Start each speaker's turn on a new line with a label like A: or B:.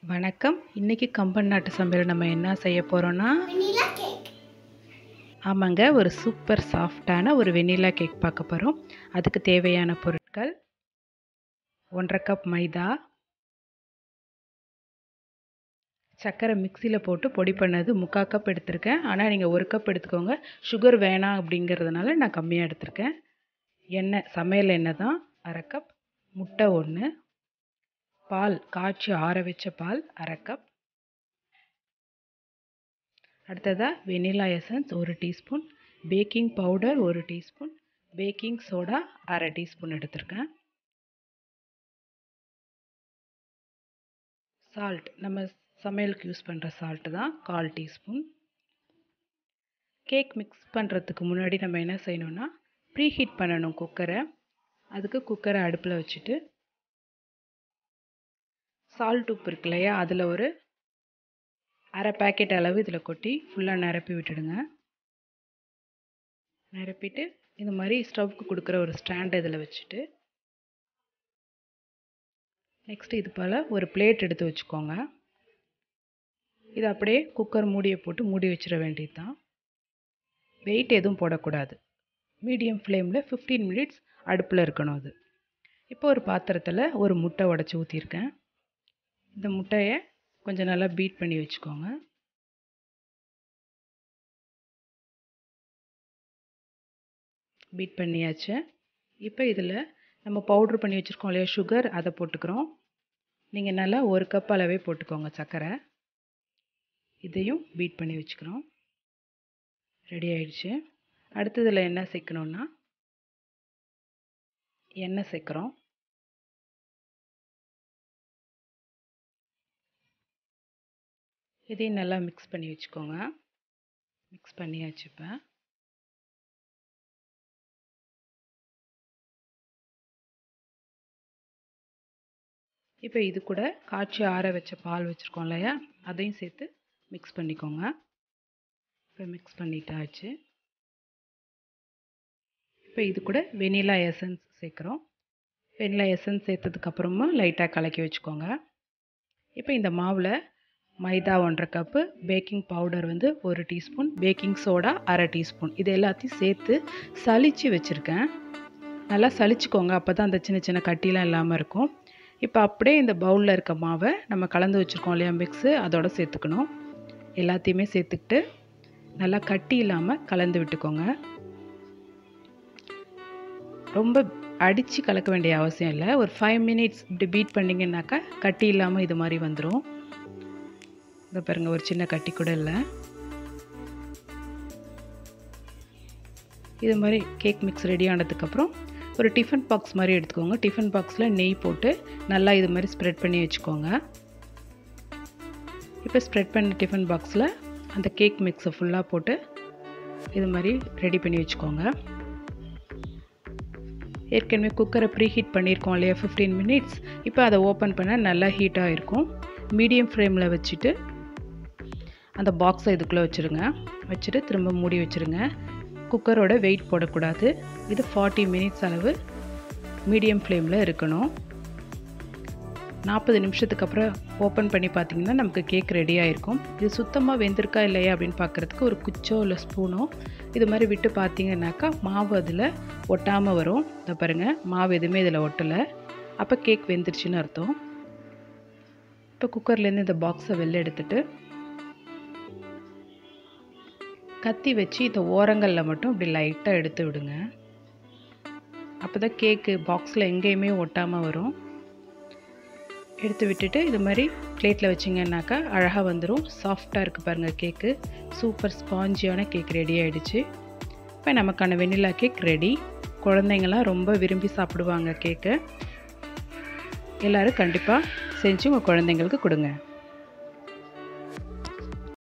A: வணக்கம் இன்றைக்கி கம்பன் நாட்டு சமையல் நம்ம என்ன செய்ய போகிறோன்னா
B: வெண்ணிலா கேக்
A: ஆமாங்க ஒரு சூப்பர் சாஃப்டான ஒரு வெண்ணிலா கேக் பார்க்க போகிறோம் அதுக்கு தேவையான பொருட்கள் ஒன்றரை கப் மைதா சர்க்கரை மிக்சியில் போட்டு பொடி பண்ணது முக்கால் கப் எடுத்திருக்கேன் ஆனால் நீங்கள் ஒரு கப் எடுத்துக்கோங்க சுகர் வேணாம் அப்படிங்கிறதுனால நான் கம்மியாக எடுத்திருக்கேன் எண்ணெய் சமையல் எண்ணெய் தான் அரை கப் முட்டை ஒன்று பால் காய்ச்சி ஆற வச்ச பால் அரை கப் அடுத்ததாக வெனிலா எசன்ஸ் ஒரு டீஸ்பூன் பேக்கிங் பவுடர் ஒரு டீஸ்பூன் பேக்கிங் சோடா அரை டீஸ்பூன் எடுத்திருக்கேன் சால்ட் நம்ம சமையலுக்கு யூஸ் பண்ணுற சால்ட்டு தான் கால் டீஸ்பூன் கேக் மிக்ஸ் பண்ணுறதுக்கு முன்னாடி நம்ம என்ன செய்யணும்னா ப்ரீஹீட் பண்ணணும் குக்கரை அதுக்கு குக்கரை அடுப்பில் வச்சுட்டு சால்ட் உப்பு இருக்கு இல்லையா அதில் ஒரு அரை பேக்கெட் அளவு இதில் கொட்டி ஃபுல்லாக நிரப்பி விட்டுடுங்க நிரப்பிட்டு இந்த மாதிரி ஸ்டவ்க்கு கொடுக்குற ஒரு ஸ்டாண்ட் இதில் வச்சுட்டு நெக்ஸ்ட் இது போல் ஒரு பிளேட் எடுத்து வச்சுக்கோங்க இது அப்படியே குக்கர் மூடியை போட்டு மூடி வச்சிட வேண்டியது தான் வெயிட் எதுவும் போடக்கூடாது மீடியம் ஃப்ளேமில் ஃபிஃப்டீன் மினிட்ஸ் அடுப்பில் இருக்கணும் அது இப்போ ஒரு பாத்திரத்தில் ஒரு முட்டை உடச்சி ஊற்றிருக்கேன் இந்த முட்டையை கொஞ்சம் நல்லா பீட் பண்ணி வச்சுக்கோங்க பீட் பண்ணியாச்சு இப்போ இதில் நம்ம பவுட்ரு பண்ணி வச்சுருக்கோம் இல்லையா சுகர் அதை போட்டுக்கிறோம் நீங்கள் நல்லா ஒரு கப் அளவே போட்டுக்கோங்க சர்க்கரை இதையும் பீட் பண்ணி வச்சுக்கிறோம் ரெடி ஆயிடுச்சு அடுத்ததில் என்ன சேர்க்கணுன்னா எண்ணெய் சேர்க்குறோம் இதையும் நல்லா மிக்ஸ் பண்ணி வச்சுக்கோங்க மிக்ஸ் பண்ணியாச்சு இப்போ இப்போ இது கூட காய்ச்சி ஆற வச்ச பால் வச்சுருக்கோம் இல்லையா அதையும் சேர்த்து மிக்ஸ் பண்ணிக்கோங்க இப்போ மிக்ஸ் பண்ணிட்டாச்சு இப்போ இது கூட வெனிலா எசன்ஸ் சேர்க்குறோம் வெனிலா எசன்ஸ் சேர்த்ததுக்கப்புறமா லைட்டாக கலக்கி வச்சுக்கோங்க இப்போ இந்த மாவில் மைதா ஒன்றரை கப்பு பேக்கிங் பவுடர் வந்து ஒரு டீஸ்பூன் பேக்கிங் சோடா அரை டீஸ்பூன் இது எல்லாத்தையும் சேர்த்து சளிச்சு வச்சுருக்கேன் நல்லா சளிச்சுக்கோங்க அப்போ தான் அந்த சின்ன சின்ன கட்டிலாம் இல்லாமல் இருக்கும் இப்போ அப்படியே இந்த பவுலில் இருக்க மாவை நம்ம கலந்து வச்சுருக்கோம் இல்லையா மிக்ஸு அதோட சேர்த்துக்கணும் எல்லாத்தையுமே சேர்த்துக்கிட்டு நல்லா கட்டி இல்லாமல் கலந்து விட்டுக்கோங்க ரொம்ப அடித்து கலக்க வேண்டிய அவசியம் இல்லை ஒரு ஃபைவ் மினிட்ஸ் இப்படி பீட் பண்ணிங்கன்னாக்கா கட்டி இல்லாமல் இது மாதிரி வந்துடும் இதை பாருங்கள் ஒரு சின்ன கட்டி கூட இல்லை இது மாதிரி கேக் மிக்ஸ் ரெடி ஆனதுக்கப்புறம் ஒரு டிஃபன் பாக்ஸ் மாதிரி எடுத்துக்கோங்க டிஃபன் பாக்ஸில் நெய் போட்டு நல்லா இது மாதிரி ஸ்ப்ரெட் பண்ணி வச்சுக்கோங்க இப்போ ஸ்ப்ரெட் பண்ண டிஃபன் பாக்ஸில் அந்த கேக் மிக்ஸை ஃபுல்லாக போட்டு இது மாதிரி ரெடி பண்ணி வச்சுக்கோங்க ஏற்கனவே குக்கரை ப்ரீ ஹீட் பண்ணியிருக்கோம் இல்லையா ஃபிஃப்டீன் மினிட்ஸ் இப்போ அதை ஓப்பன் பண்ண நல்லா ஹீட்டாக இருக்கும் மீடியம் ஃப்ளேமில் வச்சுட்டு அந்த பாக்ஸை இதுக்குள்ளே வச்சுருங்க வச்சுட்டு திரும்ப மூடி வச்சுருங்க குக்கரோட வெயிட் போடக்கூடாது இது ஃபார்ட்டி மினிட்ஸ் அளவு மீடியம் ஃப்ளேமில் இருக்கணும் நாற்பது நிமிஷத்துக்கு அப்புறம் ஓப்பன் பண்ணி பார்த்தீங்கன்னா நமக்கு கேக் ரெடி ஆகிருக்கும் இது சுத்தமாக வெந்திருக்கா இல்லையா அப்படின்னு பார்க்குறதுக்கு ஒரு குச்சோ இல்லை ஸ்பூனோ இது மாதிரி விட்டு பார்த்தீங்கன்னாக்கா மாவு அதில் ஒட்டாமல் வரும் இதை பாருங்கள் மாவு எதுவுமே இதில் ஒட்டலை அப்போ கேக் வெந்துருச்சுன்னு அர்த்தம் இப்போ குக்கர்லேருந்து இந்த பாக்ஸை வெளில எடுத்துட்டு கத்தி வச்சு இந்த ஓரங்களில் மட்டும் இப்படி லைட்டாக எடுத்து விடுங்க அப்போ தான் கேக்கு பாக்ஸில் எங்கேயுமே ஒட்டாமல் வரும் எடுத்து விட்டுட்டு இது மாதிரி பிளேட்டில் வச்சிங்கன்னாக்கா அழகாக வந்துடும் சாஃப்டாக இருக்குது பாருங்கள் கேக்கு சூப்பர் ஸ்பாஞ்சியான கேக் ரெடி ஆகிடுச்சு இப்போ நமக்கான வெண்ணிலா கேக் ரெடி குழந்தைங்களாம் ரொம்ப விரும்பி சாப்பிடுவாங்க கேக்கு எல்லோரும் கண்டிப்பாக செஞ்சு உங்கள் குழந்தைங்களுக்கு கொடுங்க